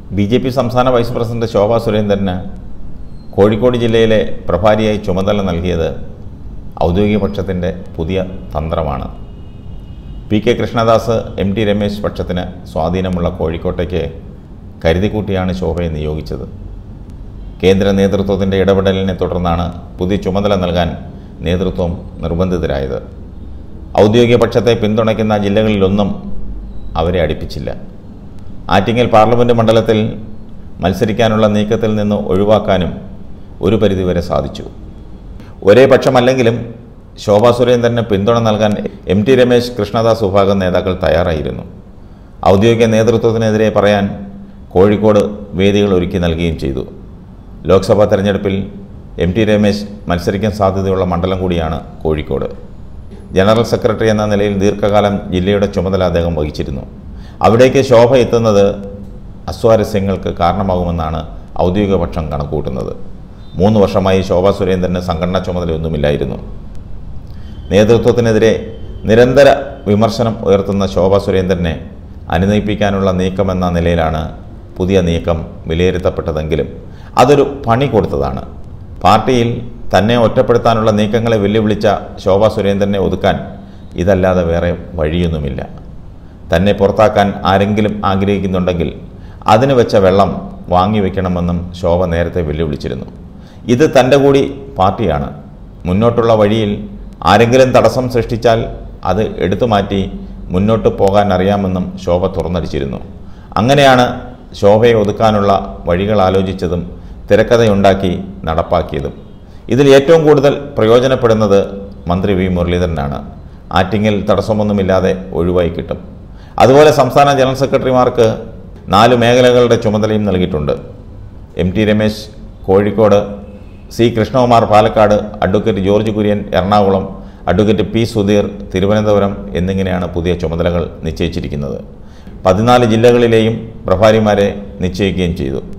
B J P സംസ്ഥാന vice president Shobha സുരേന്ദ്രന് കോഴിക്കോട് ജില്ലയിലെ പ്രഭാരിയായി ചുമതല നൽകിയത് ഔദ്യോഗിക പക്ഷത്തിൻ്റെ പുതിയ തന്ത്രമാണ് P K Krishnadas M T Ramesh പക്ഷത്തിന് സ്വാധീനമുള്ള കോഴിക്കോട്ടേക്ക് കരുതിക്കൂട്ടിയാണ് ശോഭയെ നിയോഗിച്ചത് കേന്ദ്ര നേതൃത്വത്തിൻ്റെ ഇടപെടലിനെ തുടർന്നാണ് പുതിയ ചുമതല നൽകാൻ നേതൃത്വം നിർബന്ധിതരായത് ഔദ്യോഗിക പക്ഷത്തെ പിന്തുണയ്ക്കുന്ന ജില്ലകളിലൊന്നും അവരെ അടുപ്പിച്ചില്ല ആറ്റിങ്ങൽ പാർലമെൻറ്റ് മണ്ഡലത്തിൽ മത്സരിക്കാനുള്ള നീക്കത്തിൽ നിന്ന് ഒഴിവാക്കാനും ഒരു പരിധിവരെ സാധിച്ചു ഒരേ പക്ഷമല്ലെങ്കിലും ശോഭാ സുരേന്ദ്രന് പിന്തുണ നൽകാൻ എം ടി രമേശ് കൃഷ്ണദാസ് വിഭാഗം നേതാക്കൾ തയ്യാറായിരുന്നു ഔദ്യോഗിക നേതൃത്വത്തിനെതിരെ പറയാൻ കോഴിക്കോട് വേദികൾ ഒരുക്കി നൽകുകയും ചെയ്തു ലോക്സഭാ തെരഞ്ഞെടുപ്പിൽ എം ടി രമേശ് മത്സരിക്കാൻ സാധ്യതയുള്ള മണ്ഡലം കൂടിയാണ് കോഴിക്കോട് ജനറൽ സെക്രട്ടറി എന്ന നിലയിൽ ദീർഘകാലം ജില്ലയുടെ ചുമതല അദ്ദേഹം വഹിച്ചിരുന്നു അവിടേക്ക് ശോഭ എത്തുന്നത് അസ്വാരസ്യങ്ങൾക്ക് കാരണമാകുമെന്നാണ് ഔദ്യോഗിക പക്ഷം കണക്കുകൂട്ടുന്നത് മൂന്ന് വർഷമായി ശോഭാ സുരേന്ദ്രന് സംഘടനാ ചുമതലയൊന്നുമില്ലായിരുന്നു നേതൃത്വത്തിനെതിരെ നിരന്തര വിമർശനം ഉയർത്തുന്ന ശോഭാ സുരേന്ദ്രനെ അനുനയിപ്പിക്കാനുള്ള നീക്കമെന്ന നിലയിലാണ് പുതിയ നീക്കം വിലയിരുത്തപ്പെട്ടതെങ്കിലും അതൊരു പണി കൊടുത്തതാണ് പാർട്ടിയിൽ തന്നെ ഒറ്റപ്പെടുത്താനുള്ള നീക്കങ്ങളെ വെല്ലുവിളിച്ച ശോഭാ സുരേന്ദ്രനെ ഒതുക്കാൻ ഇതല്ലാതെ വേറെ വഴിയൊന്നുമില്ല തന്നെ പുറത്താക്കാൻ ആരെങ്കിലും ആഗ്രഹിക്കുന്നുണ്ടെങ്കിൽ അതിന് വെച്ച വെള്ളം വാങ്ങിവെക്കണമെന്നും ശോഭ നേരത്തെ വെല്ലുവിളിച്ചിരുന്നു ഇത് തൻ്റെ കൂടി പാർട്ടിയാണ് മുന്നോട്ടുള്ള വഴിയിൽ ആരെങ്കിലും തടസ്സം സൃഷ്ടിച്ചാൽ അത് എടുത്തു മാറ്റി മുന്നോട്ട് പോകാൻ അറിയാമെന്നും ശോഭ തുറന്നടിച്ചിരുന്നു അങ്ങനെയാണ് ശോഭയെ ഒതുക്കാനുള്ള വഴികൾ ആലോചിച്ചതും തിരക്കഥയുണ്ടാക്കി നടപ്പാക്കിയതും ഇതിൽ ഏറ്റവും കൂടുതൽ പ്രയോജനപ്പെടുന്നത് മന്ത്രി വി മുരളീധരനാണ് ആറ്റിങ്ങിൽ തടസ്സമൊന്നുമില്ലാതെ ഒഴിവായി കിട്ടും അതുപോലെ സംസ്ഥാന ജനറൽ സെക്രട്ടറിമാർക്ക് നാല് മേഖലകളുടെ ചുമതലയും നൽകിയിട്ടുണ്ട് M T Ramesh Kozhikode C Krishnakumar Palakkad advocate George Kurian Ernakulam advocate P Sudheer Thiruvananthapuram എന്നിങ്ങനെയാണ് പുതിയ ചുമതലകൾ നിശ്ചയിച്ചിരിക്കുന്നത് പതിനാല് ജില്ലകളിലെയും പ്രഭാരിമാരെ നിശ്ചയിക്കുകയും ചെയ്തു